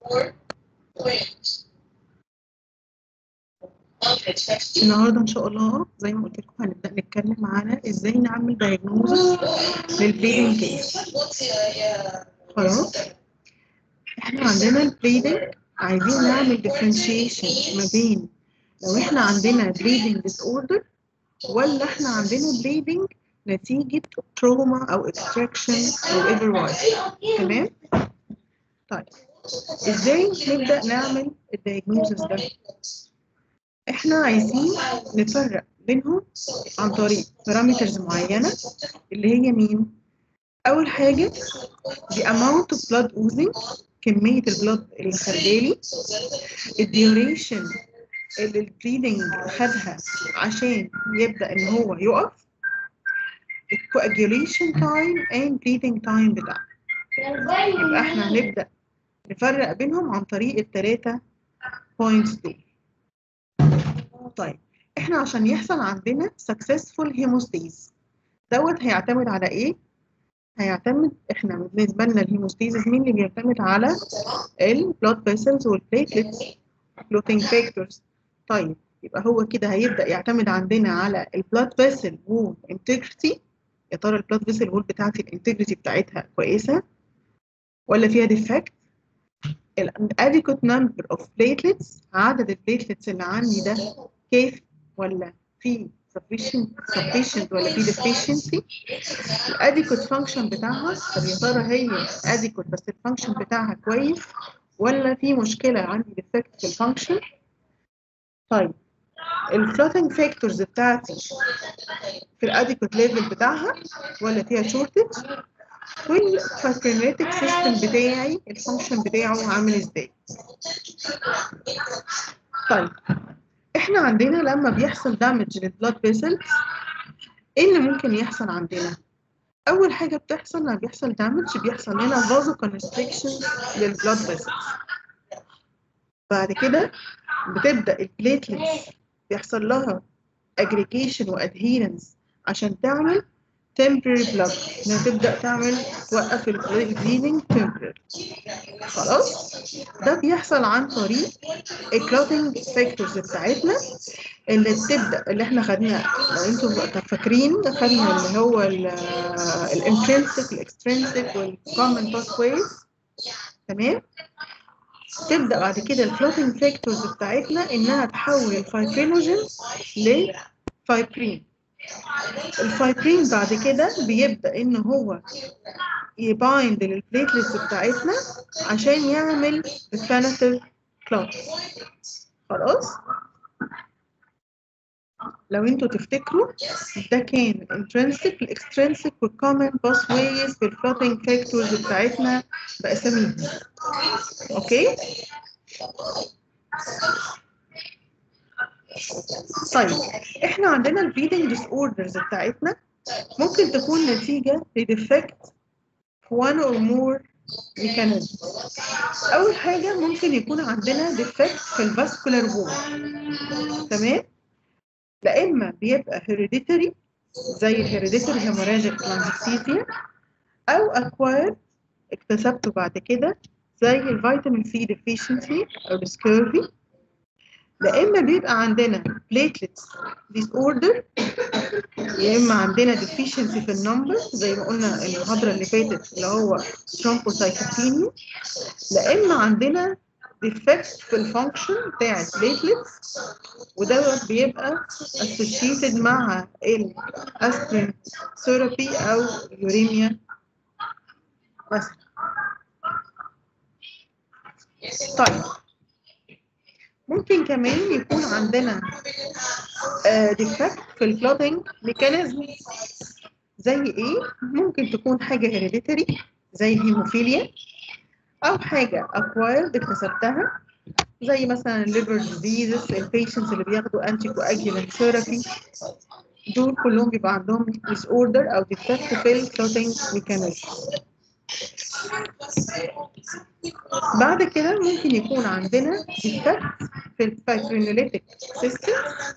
النهارده ان شاء الله زي ما قلت لكم هنبدا نتكلم على ازاي نعمل دايجنوزس للبليدنج كيس خلاص احنا عندنا البليدنج عايزين نعمل ديفرنشيشن ما بين لو احنا عندنا بليدنج ديس اوردر ولا احنا عندنا بليدنج نتيجة تروما او اكستراكشن او ايفر وايز تمام طيب ازاي نبدا نعمل الدايجنوزس ده احنا عايزين نفرق بينهم عن طريق بارامترز معينة اللي هي مين؟ أول حاجة the amount of blood oozing كمية البلد اللي خارجالي الديوريشن اللي البليدنج خدها عشان يبدأ إن هو يقف الكواجيوليشن تايم and bleeding تايم بتاعه يبقى احنا هنبدأ نفرق بينهم عن طريق التلاتة بوينتس دول طيب احنا عشان يحصل عندنا successful hemostasis دوت هيعتمد على ايه؟ هيعتمد احنا بالنسبة لنا الهيموستيزيس مين اللي بيعتمد على البلود فيسلز والبليتلتس clotting factors طيب يبقى هو كده هيبدأ يعتمد عندنا على البلود فيسل وول انتجريتي يا ترى البلود فيسل وول بتاعتي الانتجريتي بتاعتها كويسة ولا فيها ديفكت adequate number of platelets عدد البليتلتس اللي عندي ده كيف ولا في sufficient sufficient ولا في deficiency adequate function بتاعها طب يا ترى هي adequate بس الفانكشن بتاعها كويس ولا في مشكلة عندي defect في الفانكشن طيب الفلوتنج فاكتورز بتاعتي في الاديكوت ليفل بتاعها ولا فيها شورتج والفاكرينيتك سيستم بتاعي الفانكشن بتاعه عامل ازاي طيب احنا عندنا لما بيحصل دامج للبلاد فيسلز ايه اللي ممكن يحصل عندنا اول حاجه بتحصل لما بيحصل دامج بيحصل لنا فازو كونستريكشن للبلاد فيسلز بعد كده بتبدا البليتلتس بيحصل لها اجريجيشن وادهيرنس عشان تعمل temporary blood انها تبدا تعمل توقف البليدنج temporary خلاص ده بيحصل عن طريق الكلوتنج فاكتورز بتاعتنا اللي بتبدا اللي احنا خدناه لو انتم فاكرين خدنا اللي هو الانترنسك الاكسترنسك والكومن باثويز تمام تبدا بعد كده الفلوتنج فاكتورز بتاعتنا انها تحول الفايبرينوجين لفايبرين الفايبرين بعد كده بيبدا ان هو يبايند للبليتلتس بتاعتنا عشان يعمل ريفاناتيف كلوت خلاص لو انتوا تفتكروا ده كان الانترنسك الاكسترنسك والكومن باس ويز بالفلوتنج فاكتورز بتاعتنا باساميهم اوكي طيب احنا عندنا البليدنج ديس اوردرز بتاعتنا ممكن تكون نتيجه لديفكت في one or more mechanism اول حاجه ممكن يكون عندنا ديفكت في الفاسكولار وول تمام لا اما بيبقى هيريديتري زي الهيريديتري هيموراجيك لانجستيزيا او اكوايرد اكتسبته بعد كده زي الفيتامين سي ديفيشنسي او السكيرفي لا اما بيبقى عندنا platelets disorder يا اما عندنا deficiency في النمبر زي ما قلنا المحاضره اللي فاتت اللي هو thrombocytopenia لا اما عندنا defect في الفانكشن بتاع البليتلتس ودوت بيبقى associated مع الاسبرين ثيرابي او يوريميا مثلا طيب ممكن كمان يكون عندنا ديفكت في الكلوتنج ميكانيزم زي ايه ممكن تكون حاجه هيريديتري زي الهيموفيليا او حاجه اكوايرد اكتسبتها زي مثلا الليفر ديزيزز البيشنتس اللي بياخدوا انتي كواجولانت ثيرابي دول كلهم بيبقى عندهم ديس اوردر او ديفكت في الكلوتنج ميكانيزم بعد كده ممكن يكون عندنا ديفكت في الفايبرينوليتيك سيستم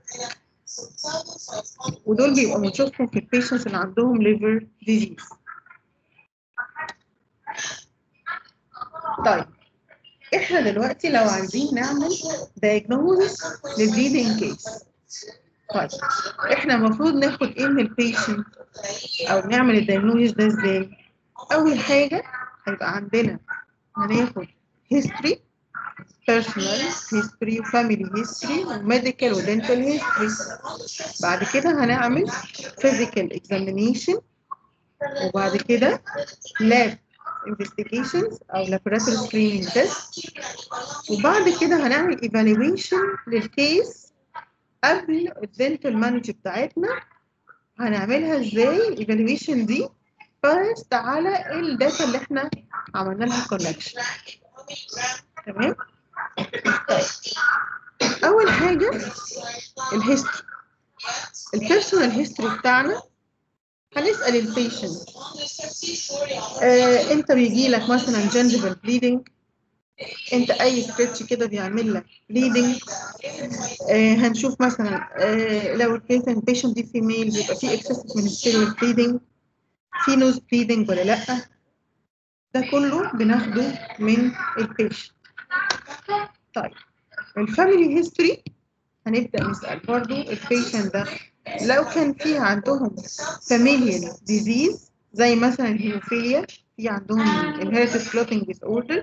ودول بيبقوا بنشوفهم في البيشنتس اللي عندهم ليفر ديزيز طيب احنا دلوقتي لو عايزين نعمل diagnosis للبليدنج كيس طيب احنا المفروض ناخد ايه من البيشنت او نعمل الدايجنوز ده ازاي اول حاجه هيبقى عندنا هناخد history personal history وفاميلي history وميديكال ودنتال history بعد كده هنعمل physical examination وبعد كده lab investigations او laboratory screening test وبعد كده هنعمل evaluation للكيس قبل الدنتال مانج بتاعتنا هنعملها ازاي الايفالويشن دي فيرست على الداتا اللي احنا عملنا لها كولكشن تمام طيب اول حاجه الهيستوري البيرسونال هيستوري بتاعنا هنسال البيشنت آه، انت بيجي لك مثلا جنجبل بليدنج انت اي ستريتش كده بيعمل لك بليدنج آه هنشوف مثلا آه لو البيشنت دي فيميل بيبقى في اكسسيف منستيريال بليدنج في نوز بليدنج ولا لا ده كله بناخده من البيشنت طيب الفاميلي هيستوري هنبدا نسال برضو البيشنت ده لو كان في عندهم فاميليال ديزيز زي مثلا الهيموفيليا في عندهم inherited clotting disorder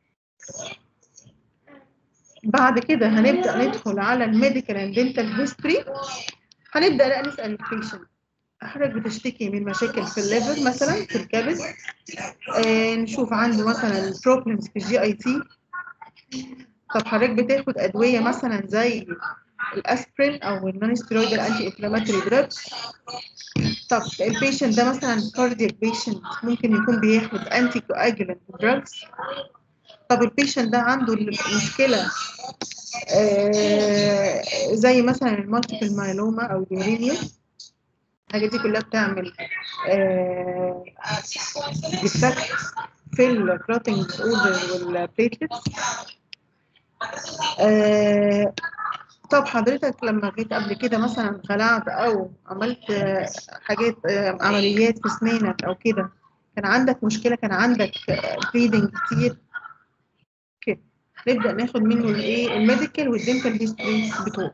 بعد كده هنبدا ندخل على الميديكال اند دنتال هيستوري هنبدا بقى نسال البيشنت حضرتك بتشتكي من مشاكل في الليفر مثلا في الكبد آه نشوف عنده مثلا بروبلمز في الجي اي تي طب حضرتك بتاخد ادويه مثلا زي الاسبرين او النون ستيرويدال انتي انفلاماتوري دراجز طب البيشنت ده مثلا كاردياك بيشنت ممكن يكون بياخد انتي كواجولانت دراجز طب البيشنت ده عنده مشكله آه زي مثلا المالتيبل مايلوما او اليورينيا الحاجات دي كلها بتعمل آه ديفكت في الكلوتنج اوردر والبليتلتس آه طب حضرتك لما جيت قبل كده مثلا خلعت او عملت آه حاجات آه عمليات في اسنانك او كده كان عندك مشكله كان عندك بليدنج كتير كده نبدا ناخد منه الايه الميديكال والدنتال هيستوري بتوعه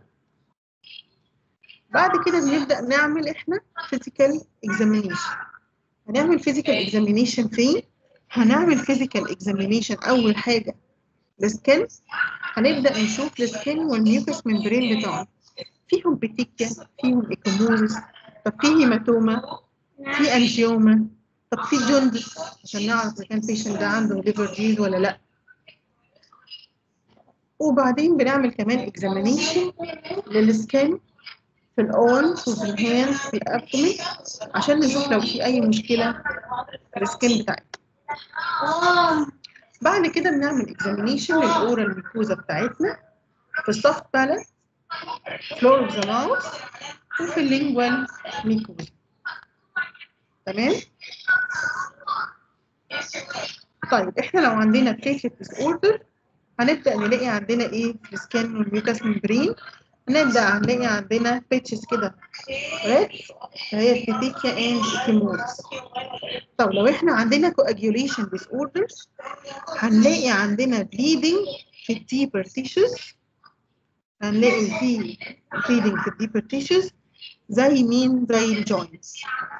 بعد كده بنبدا نعمل احنا فيزيكال اكزامينيشن هنعمل فيزيكال اكزامينيشن فين هنعمل فيزيكال اكزامينيشن اول حاجه السكن هنبدا نشوف السكن والميوكس ممبرين بتاعه فيهم بتيكيا فيهم ايكوموزس طب في هيماتوما في انجيوما طب في جوندس عشان نعرف اذا كان البيشنت ده عنده ليفر ديز ولا لا وبعدين بنعمل كمان اكزامينيشن للسكن في الاونز وفي الهاند في الابدومين عشان نشوف لو في اي مشكله في السكن بتاعتنا بعد كده بنعمل اكزامينيشن للاورال ميكوزا بتاعتنا في السوفت بالانس فلور اوف ذا ماوث وفي اللينجوال ميكوزا تمام طيب احنا لو عندنا بليتلت ديس اوردر هنبدا نلاقي عندنا ايه في السكان والميوكاس ممبرين هنبدا هنلاقي عندنا بيتشز كده ريد هي البيتيكيا اند ايكيموز طب لو احنا عندنا coagulation disorders هنلاقي عندنا bleeding في الديبر تيشوز هنلاقي في bleeding في الديبر تيشوز زي مين زي الجوينتس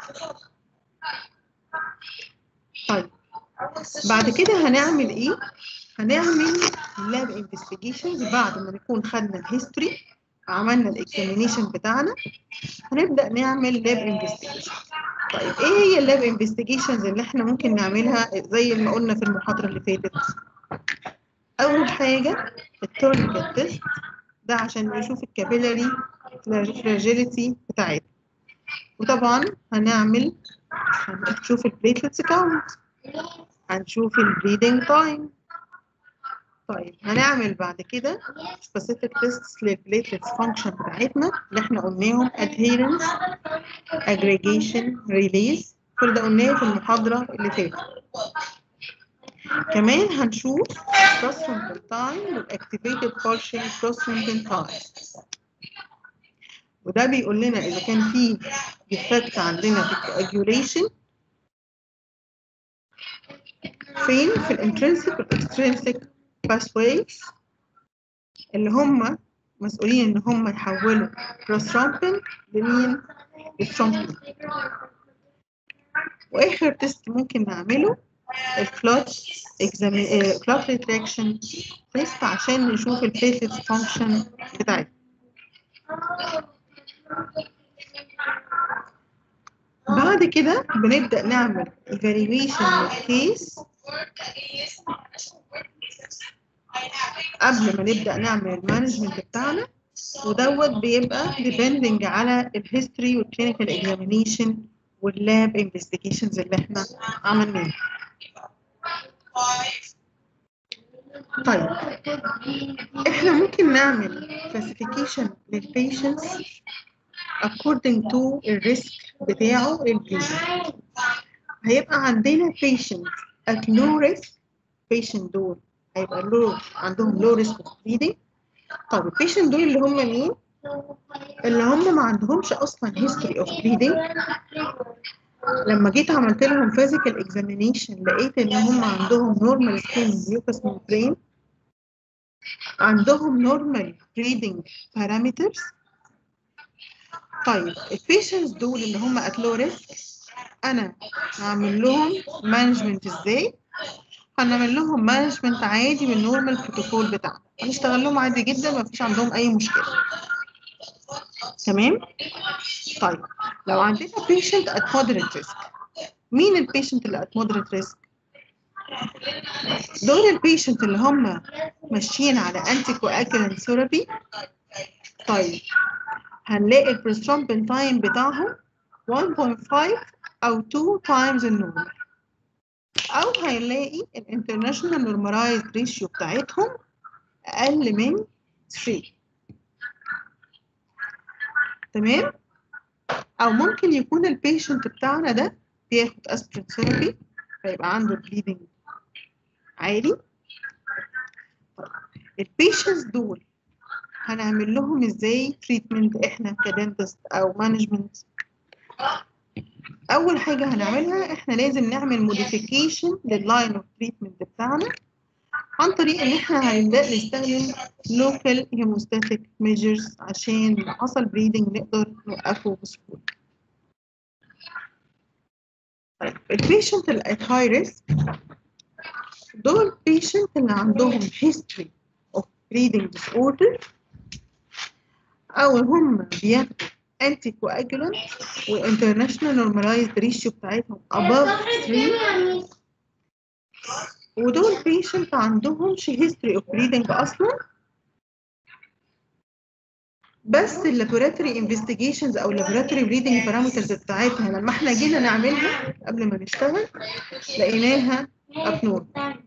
طيب بعد كده هنعمل ايه هنعمل لاب انفستيجيشنز بعد ما نكون خدنا الهيستوري عملنا الاكزامينيشن بتاعنا هنبدا نعمل لاب انفستيجيشن طيب ايه هي اللاب انفستيجيشنز اللي احنا ممكن نعملها زي ما قلنا في المحاضره اللي فاتت اول حاجه التورنيكال تيست ده عشان نشوف الكابيلاري فراجيليتي بتاعتنا وطبعا هنعمل هنشوف البليتلتس كاونت هنشوف البليدنج تايم طيب هنعمل بعد كده specific tests للبليتلتس function بتاعتنا اللي احنا قلناهم adherence aggregation release كل ده قلناه في المحاضرة اللي فاتت كمان هنشوف cross frontal time والactivated partial cross frontal time وده بيقول لنا إذا كان في defect عندنا في الcoagulation فين في الانترنسيك والاكسترنسيك pathways اللي هم مسؤولين ان هم يحولوا prothrombin لمين؟ للثرومبين واخر تيست ممكن نعمله الكلوت كلوت ريتراكشن تيست عشان نشوف البليتلت فانكشن بتاعتها بعد كده بنبدأ نعمل evaluation للكيس قبل ما نبدأ نعمل المانجمنت بتاعنا ودوت بيبقى depending على الهيستوري والكلينيكال اكزامينيشن واللاب انفستيجيشنز اللي احنا عملناها طيب احنا ممكن نعمل classification للبيشنتس according to الريسك بتاعه البليدنج هيبقى عندنا patient at low risk patient دول هيبقى low عندهم low risk of bleeding طب البيشنت دول اللي هم مين؟ اللي هم ما عندهمش اصلا history of bleeding لما جيت عملت لهم physical examination لقيت ان هم عندهم normal skin mucous membrane عندهم normal breathing parameters طيب البيشنتس دول اللي هم at low risk انا هعمل لهم مانجمنت ازاي هنعمل لهم مانجمنت عادي بالنورمال بروتوكول بتاعنا هنشتغل لهم عادي جدا ما فيش عندهم اي مشكله تمام طيب لو عندنا patient at moderate risk مين البيشنت اللي at moderate risk دول البيشنت اللي هم ماشيين على انتي كواجولانت ثيرابي طيب هنلاقي البروسترومبين تايم بتاعهم 1.5 او 2 تايمز النورمال او هنلاقي الانترناشونال نورماليزد ريشيو بتاعتهم اقل من 3 تمام او ممكن يكون البيشنت بتاعنا ده بياخد اسبرين ثيرابي فيبقى عنده بليدنج عالي البيشنتس دول هنعمل لهم ازاي تريتمنت احنا كدنتست او مانجمنت اول حاجه هنعملها احنا لازم نعمل موديفيكيشن لللاين اوف تريتمنت بتاعنا عن طريق ان احنا هنبدا نستخدم local hemostatic measures عشان لو حصل bleeding نقدر نوقفه بسهوله طيب البيشنت اللي at high risk دول patient اللي عندهم history of bleeding disorder او هم بياخدوا anti coagulant و international normalized ratio بتاعتهم above 3 ودول patient عندهمش history of bleeding اصلا بس اللابوراتوري انفستيجيشنز او اللابوراتوري بريدنج بارامترز بتاعتها لما احنا جينا نعملها قبل ما نشتغل لقيناها ابنورمال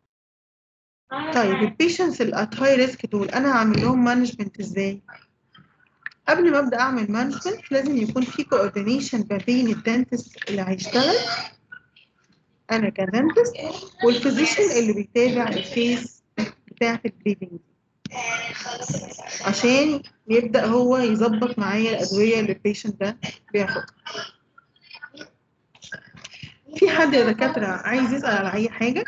طيب البيشنتس اللي ات هاي ريسك دول انا هعمل لهم مانجمنت ازاي؟ قبل ما ابدا اعمل مانجمنت لازم يكون في كوردينيشن ما بين الدنتست اللي هيشتغل انا كدنتست والفيزيشن اللي بيتابع الكيس بتاعت البليدنج عشان يبدا هو يظبط معايا الادويه اللي البيشنت ده بياخدها في حد يا دكاتره عايز يسال على اي حاجه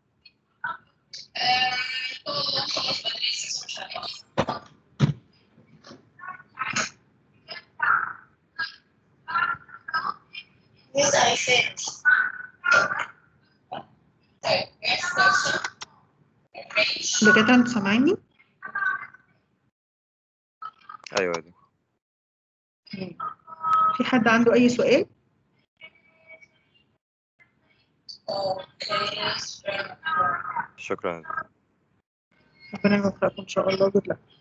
Yes, I finished. دكاتره انتوا سامعيني ايوه دي في حد عنده اي سؤال شكرا ربنا يوفقكم ان شاء الله جود لك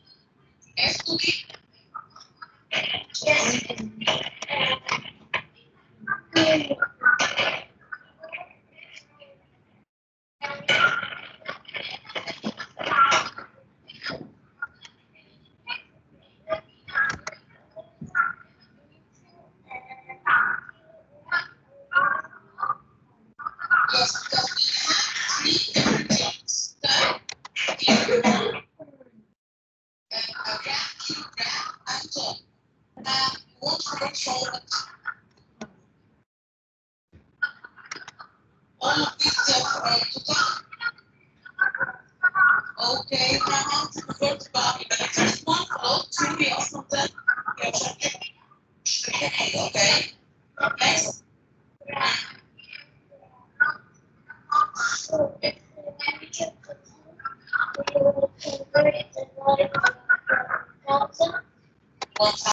اوكي تمام فكرت بقى يبقى الفيرست وان خلاص تشوفي اصلا ده يا مش عارفة. مش فاكرة. اوكي next Thank you. one